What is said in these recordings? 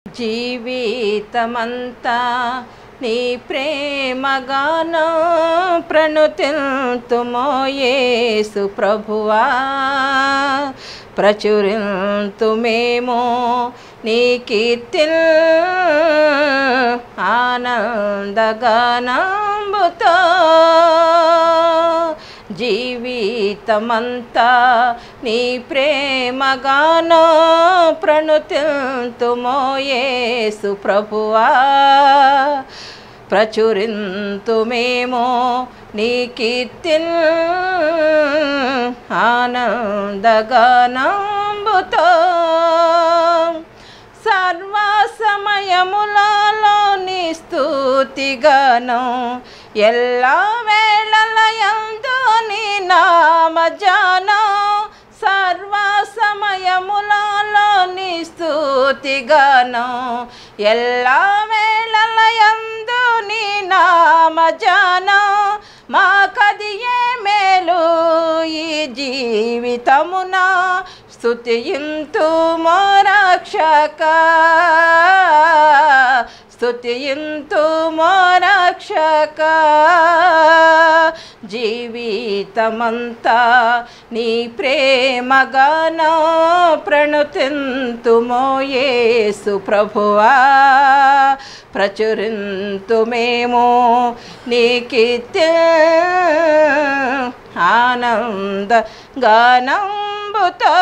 జీవితమంతా నీ ప్రేమగానో ప్రణుతిల్తుమో యేసు ప్రభువా ప్రచురింతుమేమో నీ కీర్తిల్ ఆనందగానంబుతో జీవితమంతా నీ ప్రేమగానో ప్రణుతిల్తుమో యేసు ప్రభువా ప్రచురింతుమేమో నీ కీర్తిన్ ఆనందగానంబుతో సర్వ సమయములలో నీ స్థుతిగానం ఎల్ల వేళలయందు నీ నామజానం సర్వ సమయములలో నీ స్థుతిగానం ఎల్ల వేళలయందు నీ నామజానం మా కదియే మేలు ఈ జీవితమున స్తుతియింతు మోరక్షక స్తుతియింతు మోరక్షక జీవితమంతా నీ ప్రేమగాన ప్రణుతింతుమో యేసు ప్రభువా ప్రచురింతుమేమో నీకిత్య ఆనంద గానంబుతో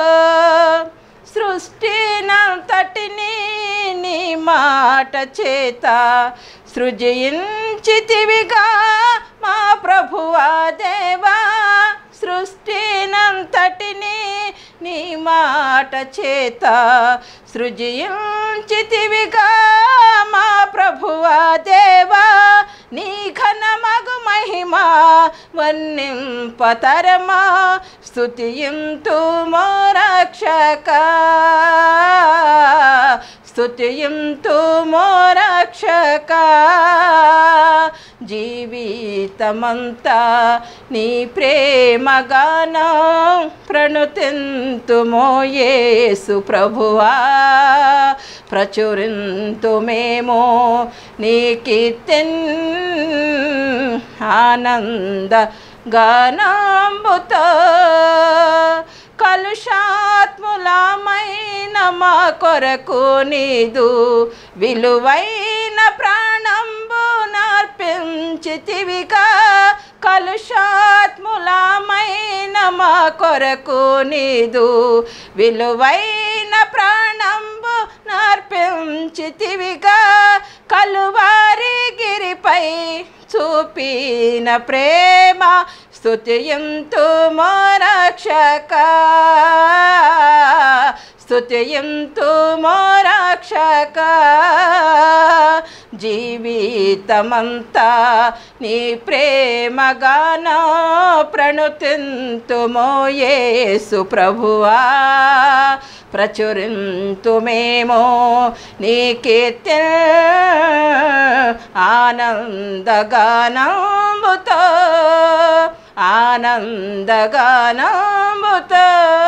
సృష్టినంతటిని నీ మాట చేత సృజించితివిగా మా ప్రభువా దేవా సృష్టినంతటిని నీ మాట చేత సృజించితివిగా మా ప్రభువా దేవా నీ ఘనమగు మహిమా వన్నింపతరమా స్తుతియింతు మోరక్షక స్తుతియింతు మోరక్షక జీవితమంతా నీ ప్రేమగాన ప్రణుతింతుమో యేసు ప్రభువా ప్రచురింతుమేమో నీకితిన్ ఆనంద గానాంబుతో కలుషాత్ములమైన మా కొరకు నీదు విలువైన ప్రాణంబు నర్పించితివిగా కలుషాత్ములమైన మా కొరకు నీదు విలువైన ప్రాణంబు నర్పించితివిగా కలువారి గిరిపై చూపిన ప్రేమ స్తుతియంతు మోరక్షక స్తుతియంతు మోరక్షక జీవితమంతా నీ ప్రేమగాన ప్రణుతింతుమో యేసు ప్రభువా ప్రచురింతుమేమో నీ కీర్తి ఆనందగానంబుతో ఆనందగానంబుతో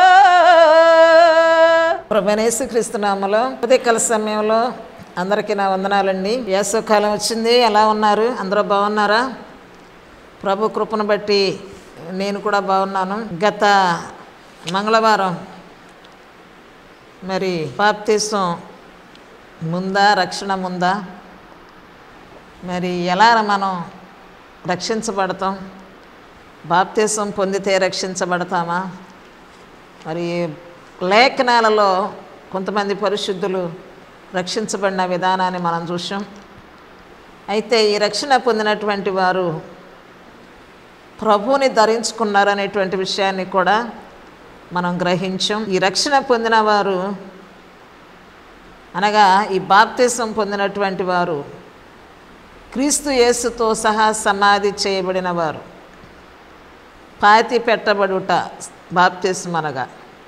ప్రభనేసు క్రీస్తునామలో ఉదయకాల సమయంలో అందరికీ నా వందనాలండి వేసవకాలం వచ్చింది ఎలా ఉన్నారు అందరూ బాగున్నారా ప్రభు కృపను బట్టి నేను కూడా బాగున్నాను గత మంగళవారం మరి బాప్తీసం ముందా రక్షణ ముందా మరి ఎలా మనం రక్షించబడతాం బాప్తీసం పొందితే రక్షించబడతామా మరి లేఖనాలలో కొంతమంది పరిశుద్ధులు రక్షించబడిన విధానాన్ని మనం చూసాం అయితే ఈ రక్షణ పొందినటువంటి వారు ప్రభువుని ధరించుకున్నారనేటువంటి విషయాన్ని కూడా మనం గ్రహించాం ఈ రక్షణ పొందిన వారు అనగా ఈ బాప్తిసం పొందినటువంటి వారు క్రీస్తు యేసుతో సహా సమాధి చేయబడిన వారు పాతి పెట్టబడుట బాప్తిసం అనగా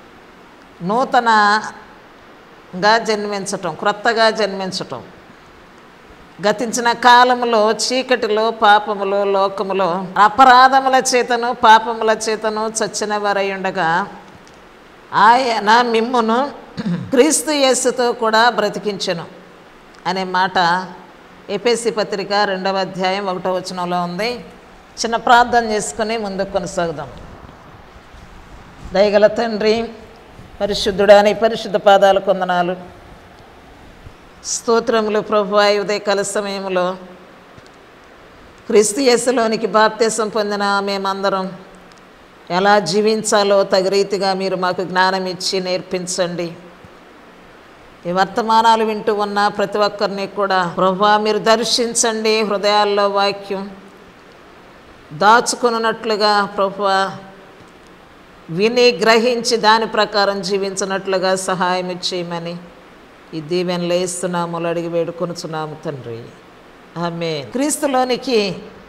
నూతనగా జన్మించటం క్రొత్తగా జన్మించటం గతించిన కాలములో చీకటిలో పాపములో లోకములో అపరాధముల చేతను పాపముల చేతను చచ్చిన వారై ఉండగా ఆయన మిమ్మును క్రీస్తు యేసుతో కూడా బ్రతికించెను అనే మాట ఎపిఎస్సి పత్రిక రెండవ అధ్యాయం ఒకటో వచనంలో ఉంది చిన్న ప్రార్థన చేసుకుని ముందుకు కొనసాగుదాం దయగల తండ్రి పరిశుద్ధుడాని పరిశుద్ధ పాదాలు కొందనాలు స్తోత్రములు ప్రభు ఉదయకాల సమయంలో క్రీస్తు యేసులోనికి బాప్తీసం పొందిన మేమందరం ఎలా జీవించాలో తగు రీతిగా మీరు మాకు జ్ఞానం ఇచ్చి నేర్పించండి ఈ వర్తమానాలు వింటూ ఉన్న ప్రతి ఒక్కరిని కూడా ప్రభా మీరు దర్శించండి హృదయాల్లో వాక్యం దాచుకున్నట్లుగా ప్రభా విని గ్రహించి దాని ప్రకారం జీవించినట్లుగా సహాయం చేయమని ఈ దీవెనలు వేస్తున్నాము అడిగి వేడుకొనుచున్నాము తండ్రి ఆమె క్రీస్తులోనికి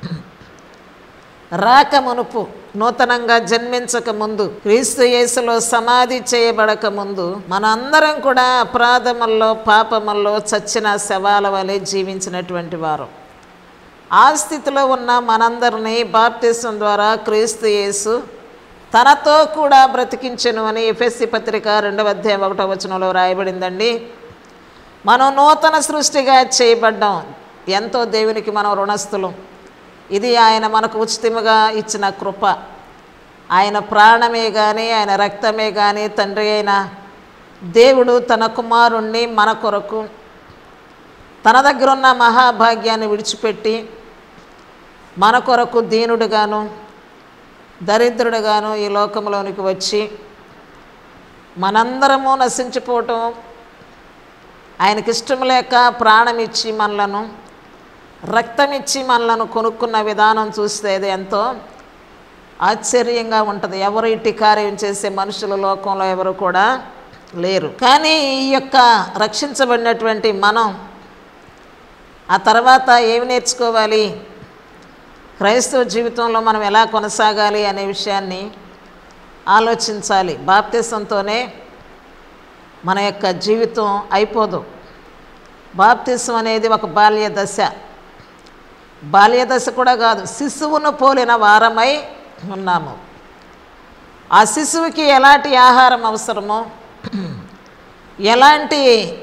రాక మునుపు నూతనంగా జన్మించక ముందు క్రీస్తు యేసులో సమాధి చేయబడక ముందు మనందరం కూడా అపరాధముల్లో పాపముల్లో చచ్చిన శవాల వలె జీవించినటువంటి వారు ఆ స్థితిలో ఉన్న మనందరినీ బాప్తిసం ద్వారా క్రీస్తు యేసు తనతో కూడా బ్రతికించెను అని ఎఫ్ఎస్సి పత్రిక రెండవ అధ్యాయం ఒకటో వచనంలో రాయబడిందండి మనం నూతన సృష్టిగా చేయబడ్డాం ఎంతో దేవునికి మనం రుణస్థులం ఇది ఆయన మనకు ఉచితముగా ఇచ్చిన కృప ఆయన ప్రాణమే కానీ ఆయన రక్తమే కానీ తండ్రి అయిన దేవుడు తన కుమారుణ్ణి మన కొరకు తన దగ్గర ఉన్న మహాభాగ్యాన్ని విడిచిపెట్టి మన కొరకు దీనుడుగాను దరిద్రుడుగాను ఈ లోకంలోనికి వచ్చి మనందరము నశించిపోవటం ఆయనకి ఇష్టం లేక ప్రాణం ఇచ్చి మనలను రక్తం ఇచ్చి మనలను కొనుక్కున్న విధానం చూస్తే అది ఎంతో ఆశ్చర్యంగా ఉంటుంది ఎవరు ఇట్టి కార్యం చేసే మనుషుల లోకంలో ఎవరు కూడా లేరు కానీ ఈ యొక్క రక్షించబడినటువంటి మనం ఆ తర్వాత ఏమి నేర్చుకోవాలి క్రైస్తవ జీవితంలో మనం ఎలా కొనసాగాలి అనే విషయాన్ని ఆలోచించాలి బాప్తిసంతోనే మన యొక్క జీవితం అయిపోదు బాప్తిసం అనేది ఒక బాల్య దశ బాల్య దశ కూడా కాదు శిశువును పోలిన వారమై ఉన్నాము ఆ శిశువుకి ఎలాంటి ఆహారం అవసరమో ఎలాంటి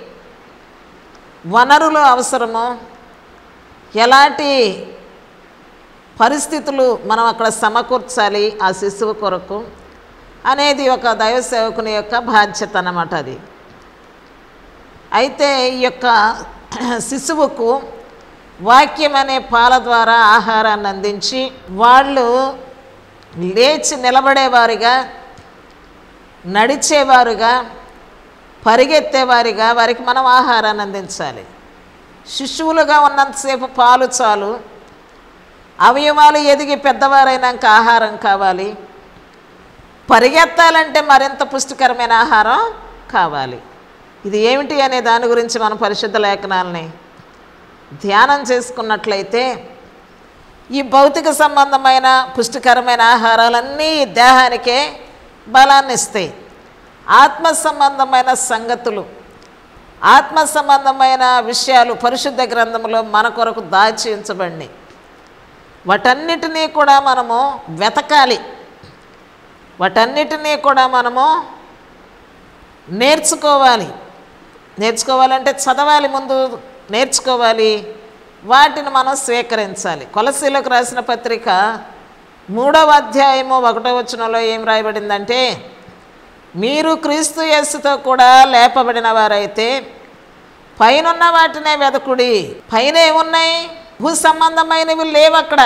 వనరులు అవసరమో ఎలాంటి పరిస్థితులు మనం అక్కడ సమకూర్చాలి ఆ శిశువు కొరకు అనేది ఒక దైవ సేవకుని యొక్క బాధ్యత అన్నమాట అది అయితే ఈ యొక్క శిశువుకు వాక్యం అనే పాల ద్వారా ఆహారాన్ని అందించి వాళ్ళు లేచి నిలబడేవారుగా నడిచేవారుగా పరిగెత్తేవారిగా వారికి మనం ఆహారాన్ని అందించాలి శిశువులుగా ఉన్నంతసేపు పాలు చాలు అవయవాలు ఎదిగి పెద్దవారైనాక ఆహారం కావాలి పరిగెత్తాలంటే మరింత పుష్టికరమైన ఆహారం కావాలి ఇది ఏమిటి అనే దాని గురించి మనం పరిశుద్ధ లేఖనాలని ధ్యానం చేసుకున్నట్లయితే ఈ భౌతిక సంబంధమైన పుష్టికరమైన ఆహారాలన్నీ ఈ దేహానికే బలాన్ని ఇస్తాయి ఆత్మ సంబంధమైన సంగతులు ఆత్మ సంబంధమైన విషయాలు పరిశుద్ధ గ్రంథంలో మన కొరకు దాచి ఉంచబడినాయి వాటన్నిటినీ కూడా మనము వెతకాలి వాటన్నిటినీ కూడా మనము నేర్చుకోవాలి నేర్చుకోవాలంటే చదవాలి ముందు నేర్చుకోవాలి వాటిని మనం స్వీకరించాలి కొలసీలకు రాసిన పత్రిక మూడవ అధ్యాయము ఒకటో వచనంలో ఏం రాయబడిందంటే మీరు క్రీస్తు యేసుతో కూడా లేపబడిన వారైతే పైనున్న వాటినే వెదకుడి పైన ఏమున్నాయి భూ సంబంధమైనవి లేవు అక్కడ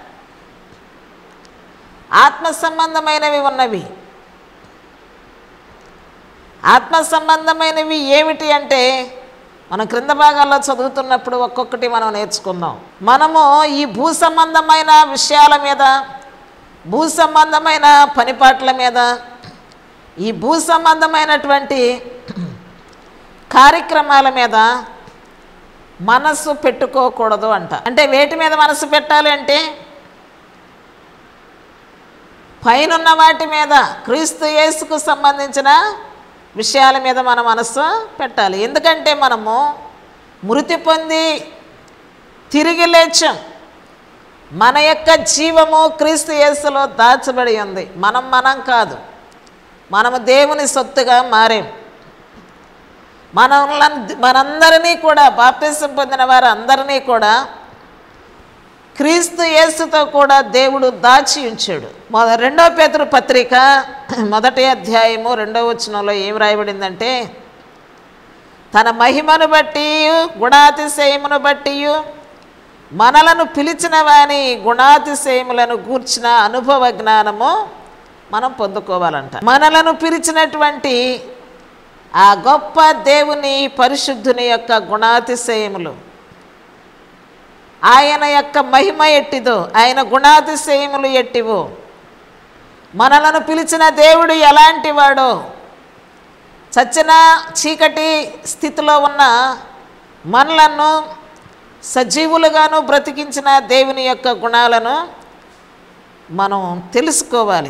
ఆత్మ సంబంధమైనవి ఉన్నవి ఆత్మ సంబంధమైనవి ఏమిటి అంటే మనం క్రింద భాగాల్లో చదువుతున్నప్పుడు ఒక్కొక్కటి మనం నేర్చుకుందాం మనము ఈ భూ సంబంధమైన విషయాల మీద భూ సంబంధమైన పనిపాట్ల మీద ఈ భూ సంబంధమైనటువంటి కార్యక్రమాల మీద మనస్సు పెట్టుకోకూడదు అంట అంటే వేటి మీద మనసు పెట్టాలి అంటే పైనున్న వాటి మీద క్రీస్తు యేసుకు సంబంధించిన విషయాల మీద మన మనస్సు పెట్టాలి ఎందుకంటే మనము మృతి పొంది తిరిగి లేచాం మన యొక్క జీవము క్రీస్తు యేసులో దాచబడి ఉంది మనం మనం కాదు మనము దేవుని సొత్తుగా మారాం మనల్ని మనందరినీ కూడా బాప్తిసం పొందిన వారు అందరినీ కూడా క్రీస్తు యేసుతో కూడా దేవుడు దాచి ఉంచాడు మొద రెండో పేతురు పత్రిక మొదటి అధ్యాయము రెండో వచనంలో ఏం రాయబడిందంటే తన మహిమను బట్టి గుణాతిశయమును బట్టి మనలను పిలిచిన వాని గుణాతిశయములను గూర్చిన అనుభవ జ్ఞానము మనం పొందుకోవాలంట మనలను పిలిచినటువంటి ఆ గొప్ప దేవుని పరిశుద్ధుని యొక్క గుణాతిశయములు ఆయన యొక్క మహిమ ఎట్టిదో ఆయన గుణాతిశయములు ఎట్టివో మనలను పిలిచిన దేవుడు ఎలాంటి వాడో చచ్చిన చీకటి స్థితిలో ఉన్న మనలను సజీవులుగాను బ్రతికించిన దేవుని యొక్క గుణాలను మనం తెలుసుకోవాలి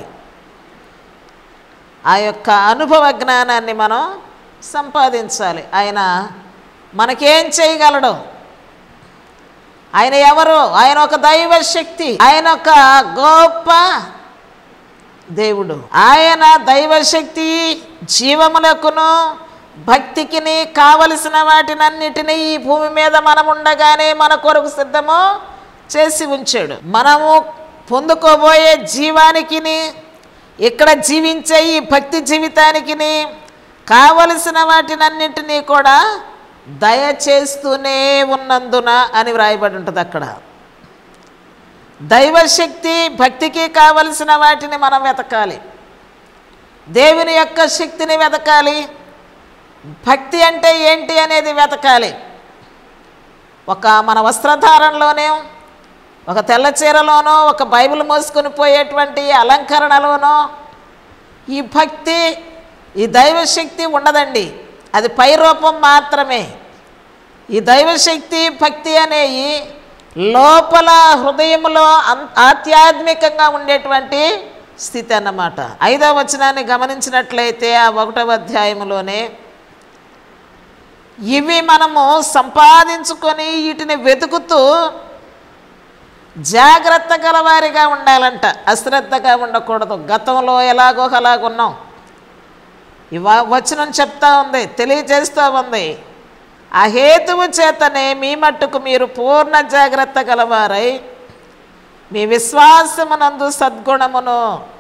ఆ యొక్క అనుభవ జ్ఞానాన్ని మనం సంపాదించాలి ఆయన మనకేం చేయగలడు ఆయన ఎవరు ఆయన ఒక దైవ శక్తి ఆయన ఒక గొప్ప దేవుడు ఆయన దైవశక్తి జీవములకును భక్తికిని కావలసిన వాటినన్నిటినీ ఈ భూమి మీద మనం ఉండగానే మన కొరకు సిద్ధము చేసి ఉంచాడు మనము పొందుకోబోయే జీవానికిని ఇక్కడ జీవించే ఈ భక్తి జీవితానికిని కావలసిన వాటినన్నింటినీ కూడా దయచేస్తూనే ఉన్నందున అని వ్రాయబడి ఉంటుంది అక్కడ దైవశక్తి భక్తికి కావలసిన వాటిని మనం వెతకాలి దేవుని యొక్క శక్తిని వెతకాలి భక్తి అంటే ఏంటి అనేది వెతకాలి ఒక మన వస్త్రధారణలోనే ఒక తెల్ల చీరలోనో ఒక బైబిల్ మోసుకొని పోయేటువంటి అలంకరణలోనో ఈ భక్తి ఈ దైవశక్తి ఉండదండి అది పై రూపం మాత్రమే ఈ దైవశక్తి భక్తి అనేవి లోపల హృదయంలో అం- ఆధ్యాత్మికంగా ఉండేటువంటి స్థితి అన్నమాట ఐదవ వచనాన్ని గమనించినట్లయితే ఆ ఒకటవ అధ్యాయంలోనే ఇవి మనము సంపాదించుకొని వీటిని వెతుకుతూ జాగ్రత్త గలవారిగా ఉండాలంట అశ్రద్ధగా ఉండకూడదు గతంలో ఎలాగో అలాగున్నాం ఇవ వచనం చెప్తా ఉంది తెలియజేస్తూ ఉంది ఆ హేతువు చేతనే మీ మట్టుకు మీరు పూర్ణ జాగ్రత్త గలవారై మీ విశ్వాసమునందు సద్గుణమును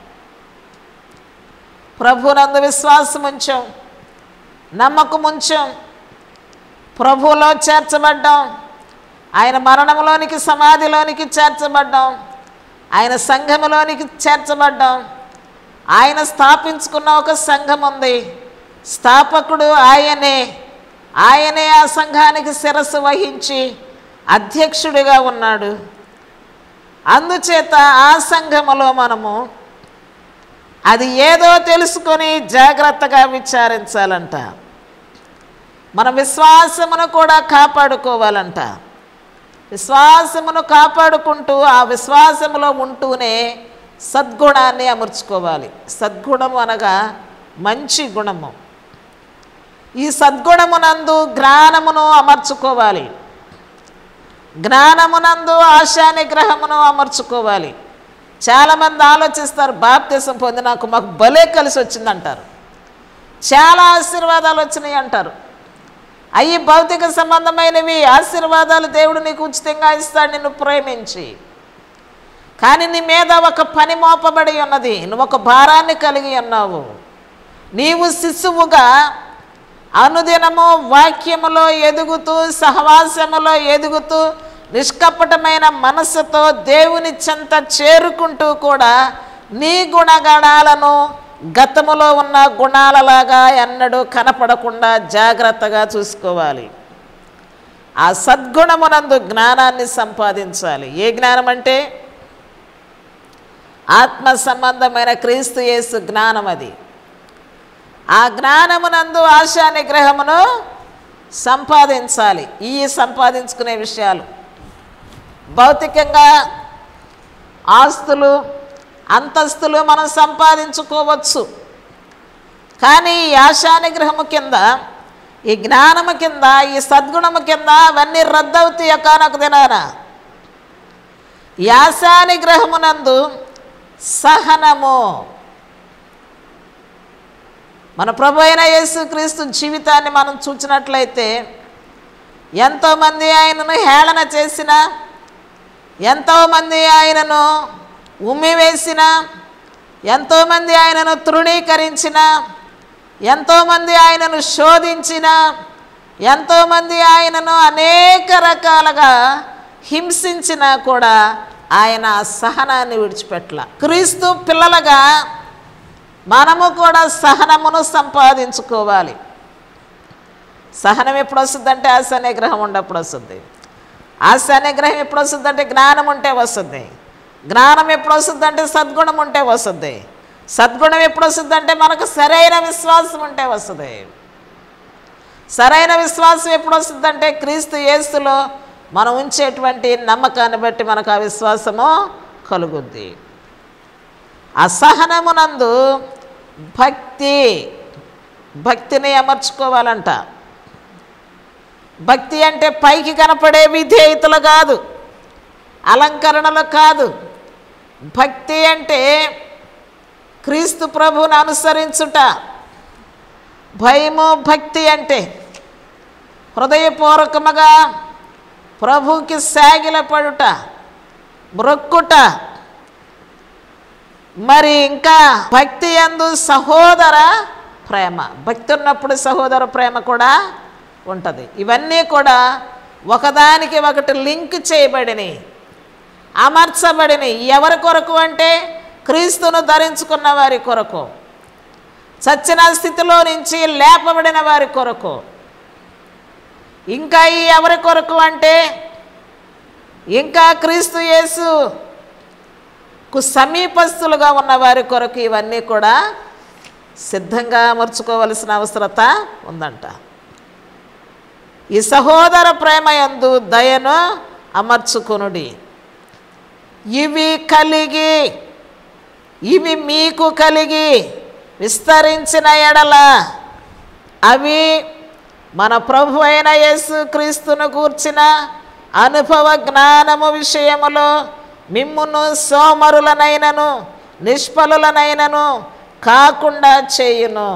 ప్రభునందు విశ్వాసముంచాం నమ్మకముంచాం ప్రభువులో చేర్చబడ్డాం ఆయన మరణంలోనికి సమాధిలోనికి చేర్చబడ్డాం ఆయన సంఘములోనికి చేర్చబడ్డాం ఆయన స్థాపించుకున్న ఒక సంఘం ఉంది స్థాపకుడు ఆయనే ఆయనే ఆ సంఘానికి శిరస్సు వహించి అధ్యక్షుడిగా ఉన్నాడు అందుచేత ఆ సంఘములో మనము అది ఏదో తెలుసుకొని జాగ్రత్తగా విచారించాలంట మన విశ్వాసమును కూడా కాపాడుకోవాలంట విశ్వాసమును కాపాడుకుంటూ ఆ విశ్వాసములో ఉంటూనే సద్గుణాన్ని అమర్చుకోవాలి సద్గుణము అనగా మంచి గుణము ఈ సద్గుణమునందు జ్ఞానమును అమర్చుకోవాలి జ్ఞానమునందు ఆశా నిగ్రహమును అమర్చుకోవాలి చాలామంది ఆలోచిస్తారు బాప్తిసం పొంది నాకు మాకు భలే కలిసి వచ్చిందంటారు చాలా ఆశీర్వాదాలు వచ్చినాయి అంటారు అవి భౌతిక సంబంధమైనవి ఆశీర్వాదాలు దేవుడు నీకు ఉచితంగా ఇస్తాడు నిన్ను ప్రేమించి కానీ నీ మీద ఒక పని మోపబడి ఉన్నది నువ్వు ఒక భారాన్ని కలిగి ఉన్నావు నీవు శిశువుగా అనుదినము వాక్యములో ఎదుగుతూ సహవాసములో ఎదుగుతూ నిష్కపటమైన మనస్సుతో దేవుని చెంత చేరుకుంటూ కూడా నీ గుణగణాలను గతములో ఉన్న గుణాలలాగా ఎన్నడూ కనపడకుండా జాగ్రత్తగా చూసుకోవాలి ఆ సద్గుణమునందు జ్ఞానాన్ని సంపాదించాలి ఏ జ్ఞానం అంటే ఆత్మ సంబంధమైన క్రీస్తు యేసు జ్ఞానం అది ఆ జ్ఞానమునందు ఆశా నిగ్రహమును సంపాదించాలి ఈ సంపాదించుకునే విషయాలు భౌతికంగా ఆస్తులు అంతస్తులు మనం సంపాదించుకోవచ్చు కానీ ఈ ఆశా నిగ్రహము కింద ఈ జ్ఞానము కింద ఈ సద్గుణము కింద అవన్నీ రద్దవుతాయి ఒకనొక దినాన ఈ ఆశా నిగ్రహమునందు సహనము మన ప్రభు అయిన యేసుక్రీస్తు జీవితాన్ని మనం చూసినట్లయితే ఎంతోమంది ఆయనను హేళన చేసిన ఎంతోమంది ఆయనను ఉమ్మివేసిన ఎంతోమంది ఆయనను తృణీకరించిన ఎంతోమంది ఆయనను శోధించిన ఎంతోమంది ఆయనను అనేక రకాలుగా హింసించినా కూడా ఆయన ఆ సహనాన్ని విడిచిపెట్టల క్రీస్తు పిల్లలుగా మనము కూడా సహనమును సంపాదించుకోవాలి సహనం ఎప్పుడు వస్తుందంటే ఆశ నిగ్రహం ఉండప్పుడు వస్తుంది ఆశ నిగ్రహం ఎప్పుడు వస్తుందంటే జ్ఞానం ఉంటే వస్తుంది జ్ఞానం ఎప్పుడు వస్తుందంటే సద్గుణం ఉంటే వస్తుంది సద్గుణం ఎప్పుడు వస్తుందంటే మనకు సరైన విశ్వాసం ఉంటే వస్తుంది సరైన విశ్వాసం ఎప్పుడు వస్తుందంటే క్రీస్తు యేసులో మనం ఉంచేటువంటి నమ్మకాన్ని బట్టి మనకు ఆ విశ్వాసము కలుగుద్ది అసహనమునందు భక్తి భక్తిని అమర్చుకోవాలంట భక్తి అంటే పైకి కనపడే విధేయతలు కాదు అలంకరణలు కాదు భక్తి అంటే క్రీస్తు ప్రభువుని అనుసరించుట భయము భక్తి అంటే హృదయపూర్వకముగా ప్రభువుకి సాగిల పడుట మ్రొక్కుట మరి ఇంకా భక్తి ఎందు సహోదర ప్రేమ భక్తి ఉన్నప్పుడు సహోదర ప్రేమ కూడా ఉంటుంది ఇవన్నీ కూడా ఒకదానికి ఒకటి లింక్ చేయబడినవి అమర్చబడినవి ఎవరి కొరకు అంటే క్రీస్తును ధరించుకున్న వారి కొరకు చచ్చిన స్థితిలో నుంచి లేపబడిన వారి కొరకు ఇంకా ఈ ఎవరి కొరకు అంటే ఇంకా క్రీస్తు యేసు కు సమీపస్తులుగా ఉన్న వారి కొరకు ఇవన్నీ కూడా సిద్ధంగా అమర్చుకోవలసిన అవసరత ఉందంట ఈ సహోదర ప్రేమ యందు దయను అమర్చుకొనుడి ఇవి కలిగి ఇవి మీకు కలిగి విస్తరించిన ఎడల అవి మన ప్రభు అయిన యేసు క్రీస్తును కూర్చిన అనుభవ జ్ఞానము విషయములో మిమ్మును సోమరులనైనను నిష్ఫలులనైనను కాకుండా చేయును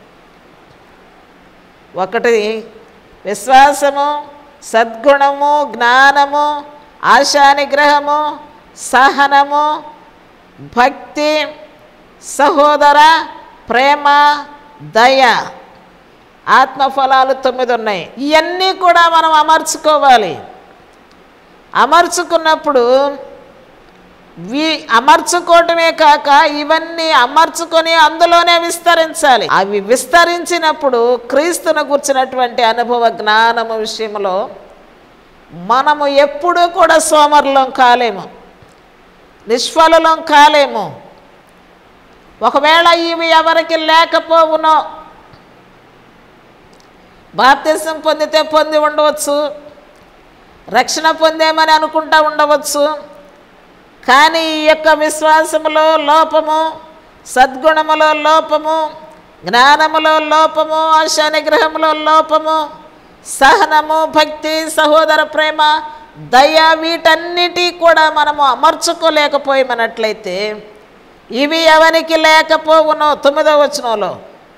ఒకటి విశ్వాసము సద్గుణము జ్ఞానము ఆశానిగ్రహము సహనము భక్తి సహోదర ప్రేమ దయ ఆత్మఫలాలు తొమ్మిది ఉన్నాయి ఇవన్నీ కూడా మనం అమర్చుకోవాలి అమర్చుకున్నప్పుడు వి అమర్చుకోవటమే కాక ఇవన్నీ అమర్చుకొని అందులోనే విస్తరించాలి అవి విస్తరించినప్పుడు క్రీస్తును కూర్చున్నటువంటి అనుభవ జ్ఞానము విషయంలో మనము ఎప్పుడూ కూడా సోమరులం కాలేము నిష్ఫలులం కాలేము ఒకవేళ ఇవి ఎవరికి లేకపోవునో బాప్తిసం పొందితే పొంది ఉండవచ్చు రక్షణ పొందేమని అనుకుంటా ఉండవచ్చు కానీ ఈ యొక్క విశ్వాసములో లోపము సద్గుణములో లోపము జ్ఞానములో లోపము ఆశానిగ్రహములో లోపము సహనము భక్తి సహోదర ప్రేమ దయ వీటన్నిటి కూడా మనము అమర్చుకోలేకపోయామన్నట్లయితే ఇవి ఎవరికి లేకపోవునో తొమ్మిదవ వచనంలో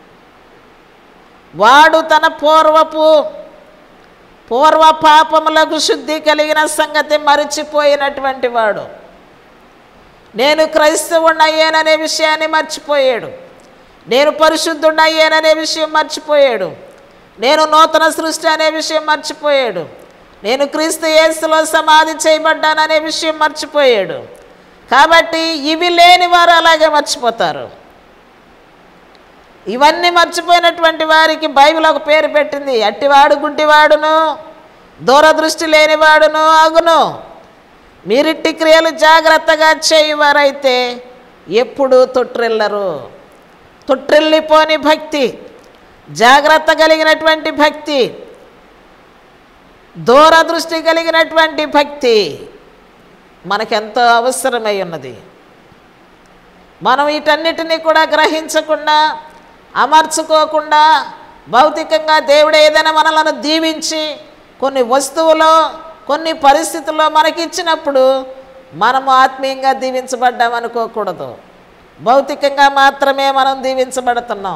వాడు తన పూర్వపు పూర్వ పాపములకు శుద్ధి కలిగిన సంగతి మరిచిపోయినటువంటి వాడు నేను క్రైస్తవుణ్ణయ్యాననే విషయాన్ని మర్చిపోయాడు నేను పరిశుద్ధుణ్ణయ్యాననే విషయం మర్చిపోయాడు నేను నూతన సృష్టి అనే విషయం మర్చిపోయాడు నేను క్రీస్తు యేసులో సమాధి చేయబడ్డాననే విషయం మర్చిపోయాడు కాబట్టి ఇవి లేని వారు అలాగే మర్చిపోతారు ఇవన్నీ మర్చిపోయినటువంటి వారికి బైబిల్ ఒక పేరు పెట్టింది అట్టివాడు గుడ్డివాడును దూరదృష్టి లేనివాడును అగును మీరిట్టి క్రియలు జాగ్రత్తగా చేయువారైతే ఎప్పుడూ తొట్టిల్లరు తొట్టిల్లిపోని భక్తి జాగ్రత్త కలిగినటువంటి భక్తి దూరదృష్టి కలిగినటువంటి భక్తి మనకెంతో అవసరమై ఉన్నది మనం వీటన్నిటినీ కూడా గ్రహించకుండా అమర్చుకోకుండా భౌతికంగా దేవుడు ఏదైనా మనలను దీవించి కొన్ని వస్తువులో కొన్ని పరిస్థితుల్లో మనకి ఇచ్చినప్పుడు మనము ఆత్మీయంగా దీవించబడ్డాం అనుకోకూడదు భౌతికంగా మాత్రమే మనం దీవించబడుతున్నాం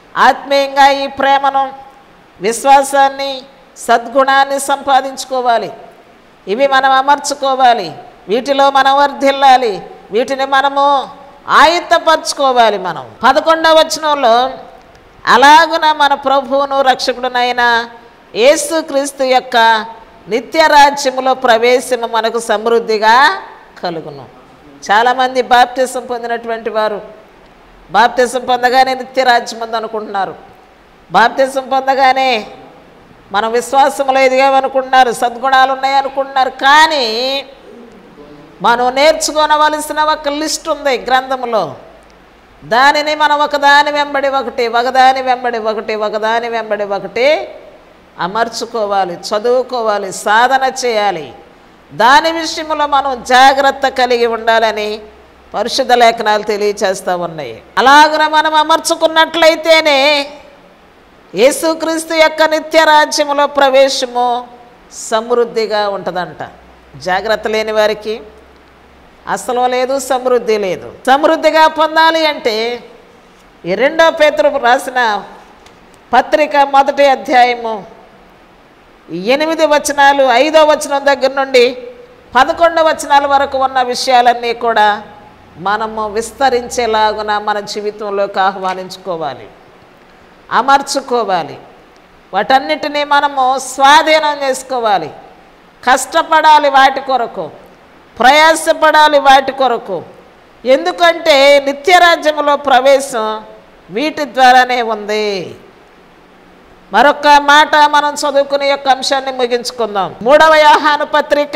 ఆత్మీయంగా ఈ ప్రేమను విశ్వాసాన్ని సద్గుణాన్ని సంపాదించుకోవాలి ఇవి మనం అమర్చుకోవాలి వీటిలో మనం వర్ధిల్లాలి వీటిని మనము ఆయుత్తపరచుకోవాలి మనం పదకొండవ వచనంలో అలాగున మన ప్రభువును రక్షకుడునైన యేసుక్రీస్తు యొక్క నిత్య రాజ్యములో ప్రవేశము మనకు సమృద్ధిగా కలుగును చాలామంది బాప్తిసం పొందినటువంటి వారు బాప్తిసం పొందగానే నిత్య రాజ్యం ఉంది అనుకుంటున్నారు బాప్తిసం పొందగానే మనం విశ్వాసంలో ఎదిగామనుకుంటున్నారు సద్గుణాలు ఉన్నాయి అనుకుంటున్నారు కానీ మనం నేర్చుకోనవలసిన ఒక లిస్ట్ ఉంది గ్రంథంలో దానిని మనం ఒకదాని వెంబడి ఒకటి ఒకదాని వెంబడి ఒకటి ఒకదాని వెంబడి ఒకటి అమర్చుకోవాలి చదువుకోవాలి సాధన చేయాలి దాని విషయంలో మనం జాగ్రత్త కలిగి ఉండాలని పరిశుద్ధ లేఖనాలు తెలియచేస్తూ ఉన్నాయి అలాగున మనం అమర్చుకున్నట్లయితేనే యేసుక్రీస్తు యొక్క నిత్య రాజ్యములో ప్రవేశము సమృద్ధిగా ఉంటుందంట జాగ్రత్త లేని వారికి అసలు లేదు సమృద్ధి లేదు సమృద్ధిగా పొందాలి అంటే ఈ రెండో పేతురు రాసిన పత్రిక మొదటి అధ్యాయము ఎనిమిది వచనాలు ఐదో వచనం దగ్గర నుండి పదకొండు వచనాల వరకు ఉన్న విషయాలన్నీ కూడా మనము విస్తరించేలాగున మన జీవితంలోకి ఆహ్వానించుకోవాలి అమర్చుకోవాలి వాటన్నిటినీ మనము స్వాధీనం చేసుకోవాలి కష్టపడాలి వాటి కొరకు ప్రయాసపడాలి వాటి కొరకు ఎందుకంటే నిత్యరాజ్యములో ప్రవేశం వీటి ద్వారానే ఉంది మరొక మాట మనం చదువుకునే యొక్క అంశాన్ని ముగించుకుందాం మూడవ యాహాను పత్రిక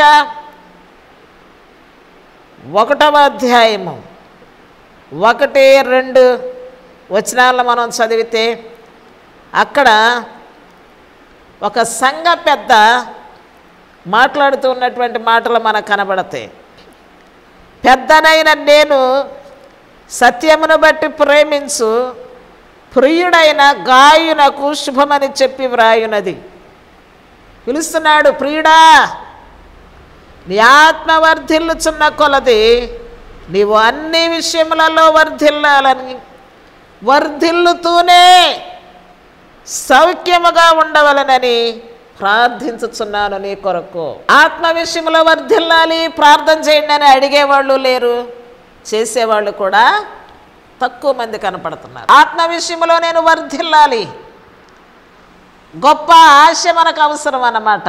ఒకటవ అధ్యాయము ఒకటి రెండు వచనాలను మనం చదివితే అక్కడ ఒక సంఘ పెద్ద మాట్లాడుతూ ఉన్నటువంటి మాటలు మనకు కనబడతాయి పెద్దనైన నేను సత్యమును బట్టి ప్రేమించు ప్రియుడైన గాయునకు శుభమని చెప్పి వ్రాయునది పిలుస్తున్నాడు ప్రియుడా నీ ఆత్మ వర్ధిల్లుచున్న కొలది నీవు అన్ని విషయములలో వర్ధిల్లాలని వర్ధిల్లుతూనే సౌఖ్యముగా ఉండవలనని ప్రార్థించుచున్నాను నీ కొరకు ఆత్మ విషయంలో వర్ధిల్లాలి ప్రార్థన చేయండి అని అడిగేవాళ్ళు లేరు చేసేవాళ్ళు కూడా తక్కువ మంది కనపడుతున్నారు ఆత్మ విషయంలో నేను వర్ధిల్లాలి గొప్ప ఆశ మనకు అవసరం అన్నమాట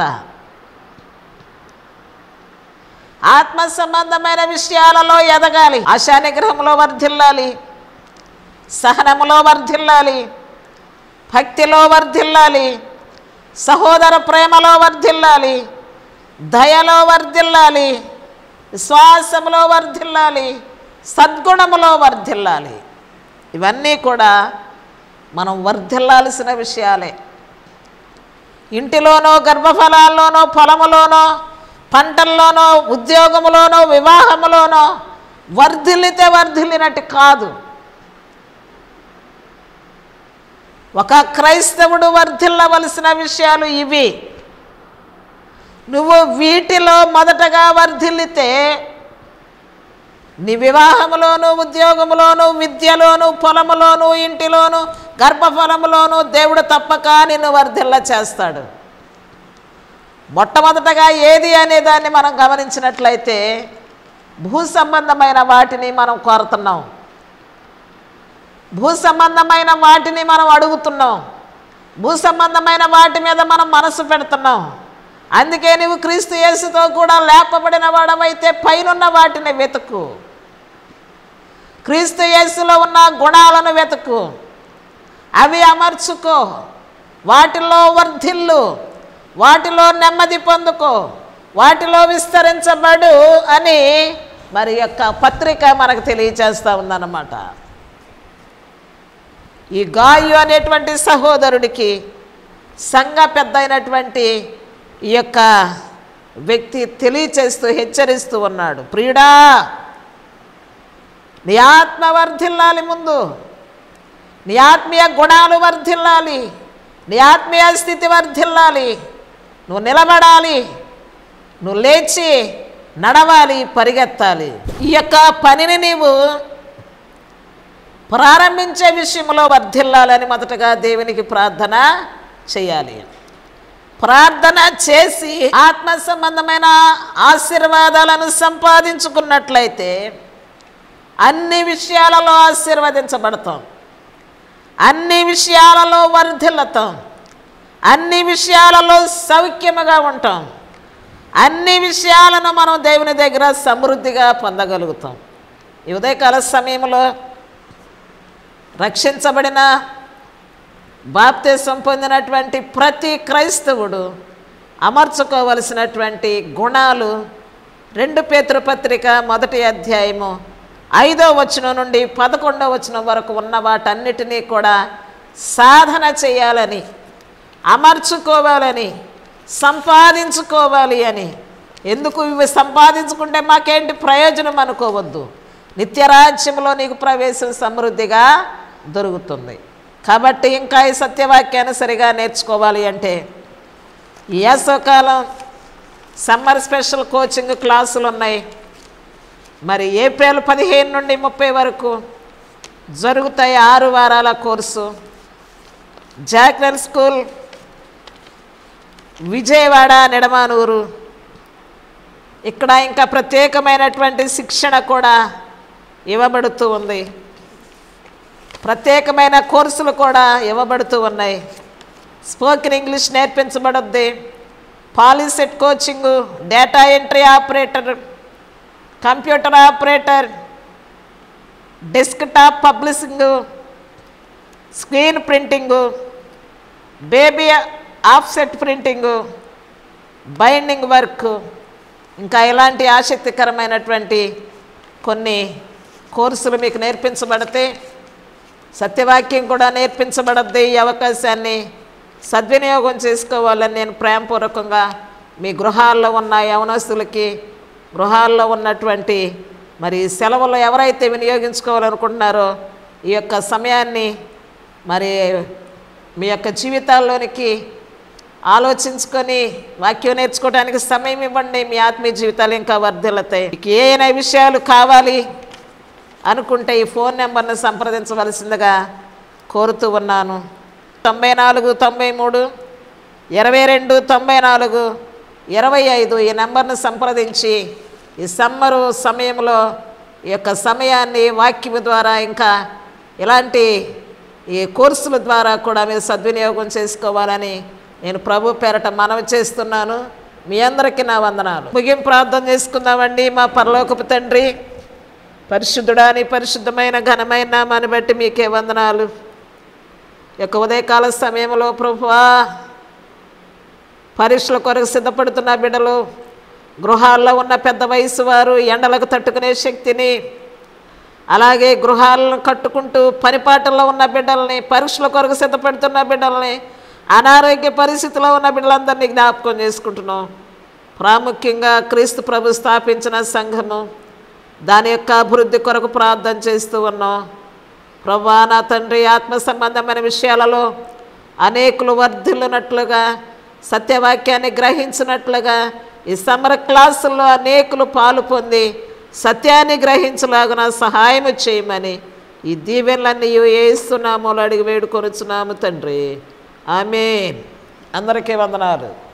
ఆత్మ సంబంధమైన విషయాలలో ఎదగాలి ఆశా నిగ్రహంలో వర్ధిల్లాలి సహనములో వర్ధిల్లాలి భక్తిలో వర్ధిల్లాలి సహోదర ప్రేమలో వర్ధిల్లాలి దయలో వర్ధిల్లాలి విశ్వాసములో వర్ధిల్లాలి సద్గుణములో వర్ధిల్లాలి ఇవన్నీ కూడా మనం వర్ధిల్లాల్సిన విషయాలే ఇంటిలోనో గర్భఫలాల్లోనో పొలములోనో పంటల్లోనో ఉద్యోగములోనో వివాహములోనో వర్ధిల్లితే వర్ధిల్లినట్టు కాదు ఒక క్రైస్తవుడు వర్ధిల్లవలసిన విషయాలు ఇవి నువ్వు వీటిలో మొదటగా వర్ధిల్లితే నీ వివాహములోను ఉద్యోగములోను విద్యలోను పొలములోను ఇంటిలోను గర్భఫలములోను దేవుడు తప్పక నిన్ను వర్ధిల్ల చేస్తాడు మొట్టమొదటగా ఏది అనే దాన్ని మనం గమనించినట్లయితే భూ సంబంధమైన వాటిని మనం కోరుతున్నాం భూ సంబంధమైన వాటిని మనం అడుగుతున్నాం భూ సంబంధమైన వాటి మీద మనం మనసు పెడుతున్నాం అందుకే నువ్వు క్రీస్తు యేసుతో కూడా లేపబడిన వాడవైతే పైనున్న వాటిని వెతుకు క్రీస్తు యేసులో ఉన్న గుణాలను వెతుకు అవి అమర్చుకో వాటిలో వర్ధిల్లు వాటిలో నెమ్మది పొందుకో వాటిలో విస్తరించబడు అని మరి యొక్క పత్రిక మనకు తెలియచేస్తూ ఉందన్నమాట ఈ గాయు అనేటువంటి సహోదరుడికి సంఘ పెద్ద అయినటువంటి ఈ యొక్క వ్యక్తి తెలియచేస్తూ హెచ్చరిస్తూ ఉన్నాడు ప్రియుడా నీ ఆత్మ వర్ధిల్లాలి ముందు నీ ఆత్మీయ గుణాలు వర్ధిల్లాలి నీ ఆత్మీయ స్థితి వర్ధిల్లాలి నువ్వు నిలబడాలి నువ్వు లేచి నడవాలి పరిగెత్తాలి ఈ యొక్క పనిని నీవు ప్రారంభించే విషయంలో వర్ధిల్లాలని మొదటగా దేవునికి ప్రార్థన చేయాలి ప్రార్థన చేసి ఆత్మ సంబంధమైన ఆశీర్వాదాలను సంపాదించుకున్నట్లయితే అన్ని విషయాలలో ఆశీర్వదించబడతాం అన్ని విషయాలలో వర్ధిల్లుతాం అన్ని విషయాలలో సౌఖ్యముగా ఉంటాం అన్ని విషయాలను మనం దేవుని దగ్గర సమృద్ధిగా పొందగలుగుతాం ఈ ఉదయకాల సమయంలో రక్షించబడిన బాప్తీసం పొందినటువంటి ప్రతి క్రైస్తవుడు అమర్చుకోవలసినటువంటి గుణాలు రెండు పేతృపత్రిక మొదటి అధ్యాయము ఐదో వచనం నుండి పదకొండో వచనం వరకు ఉన్న వాటన్నిటినీ కూడా సాధన చేయాలని అమర్చుకోవాలని సంపాదించుకోవాలి అని ఎందుకు ఇవి సంపాదించుకుంటే మాకేంటి ప్రయోజనం అనుకోవద్దు నిత్యరాజ్యంలో నీకు ప్రవేశం సమృద్ధిగా దొరుకుతుంది కాబట్టి ఇంకా ఈ సత్యవాక్యాన్ని సరిగా నేర్చుకోవాలి అంటే ఈ వేసవకాలం సమ్మర్ స్పెషల్ కోచింగ్ క్లాసులు ఉన్నాయి మరి ఏప్రిల్ పదిహేను నుండి ముప్పై వరకు జరుగుతాయి ఆరు వారాల కోర్సు జాక్నల్ స్కూల్ విజయవాడ నిడమానూరు ఇక్కడ ఇంకా ప్రత్యేకమైనటువంటి శిక్షణ కూడా ఇవ్వబడుతూ ఉంది ప్రత్యేకమైన కోర్సులు కూడా ఇవ్వబడుతూ ఉన్నాయి స్పోకెన్ ఇంగ్లీష్ నేర్పించబడుద్ది POLYCET coaching data entry operator computer operator desktop publishing screen printing baby offset printing binding work ఇంకా ఇలాంటి ఆసక్తికరమైనటువంటి కొన్ని కోర్సులు మీకు నేర్పించబడితే సత్యవాక్యం కూడా నేర్పించబడద్ది ఈ అవకాశాన్ని సద్వినియోగం చేసుకోవాలని నేను ప్రేమపూర్వకంగా మీ గృహాల్లో ఉన్న యవనస్తులకి గృహాల్లో ఉన్నటువంటి మరి సెలవులు ఎవరైతే వినియోగించుకోవాలనుకుంటున్నారో ఈ యొక్క సమయాన్ని మరి మీ యొక్క జీవితాల్లోనికి ఆలోచించుకొని వాక్యం నేర్చుకోవడానికి సమయం ఇవ్వండి మీ ఆత్మీయ జీవితాలు ఇంకా వర్ధిల్లుతాయి మీకు ఏ విషయాలు కావాలి అనుకుంటే ఈ ఫోన్ నెంబర్ను సంప్రదించవలసిందిగా కోరుతూ ఉన్నాను తొంభై నాలుగు తొంభై మూడు ఇరవై రెండు తొంభై నాలుగు ఇరవై ఐదు ఈ నెంబర్ను సంప్రదించి ఈ సమ్మరు సమయంలో ఈ యొక్క సమయాన్ని వాక్యము ద్వారా ఇంకా ఇలాంటి ఈ కోర్సుల ద్వారా కూడా మీరు సద్వినియోగం చేసుకోవాలని నేను ప్రభు పేరట మనవి చేస్తున్నాను మీ అందరికీ నా వందనాలు ముగింపు ప్రార్థన చేసుకుందామండి మా పరలోకపు తండ్రి పరిశుద్ధుడా నీ పరిశుద్ధమైన ఘనమైన నామాన్ని బట్టి మీకే వందనాలు ఈ యొక్క ఉదయకాల సమయంలో ప్రభువా పరీక్షల కొరకు సిద్ధపడుతున్న బిడ్డలు గృహాల్లో ఉన్న పెద్ద వయసు వారు ఎండలకు తట్టుకునే శక్తిని అలాగే గృహాలను కట్టుకుంటూ పనిపాటల్లో ఉన్న బిడ్డల్ని పరీక్షల కొరకు సిద్ధపడుతున్న బిడ్డల్ని అనారోగ్య పరిస్థితిలో ఉన్న బిడ్డలందరినీ జ్ఞాపకం చేసుకుంటున్నాం ప్రాముఖ్యంగా క్రీస్తు ప్రభు స్థాపించిన సంఘము దాని యొక్క అభివృద్ధి కొరకు ప్రార్థన చేస్తూ ఉన్నాం ప్రభా నా తండ్రి ఆత్మ సంబంధమైన విషయాలలో అనేకులు వర్ధిల్లునట్లుగా సత్యవాక్యాన్ని గ్రహించినట్లుగా ఈ సమర క్లాసుల్లో అనేకులు పాలు పొంది సత్యాన్ని గ్రహించలాగున సహాయం చేయమని ఈ దీవెనలన్నీ వేస్తున్నాము అడిగి వేడుకొనుచున్నాము తండ్రి ఆమె అందరికీ వందనాలు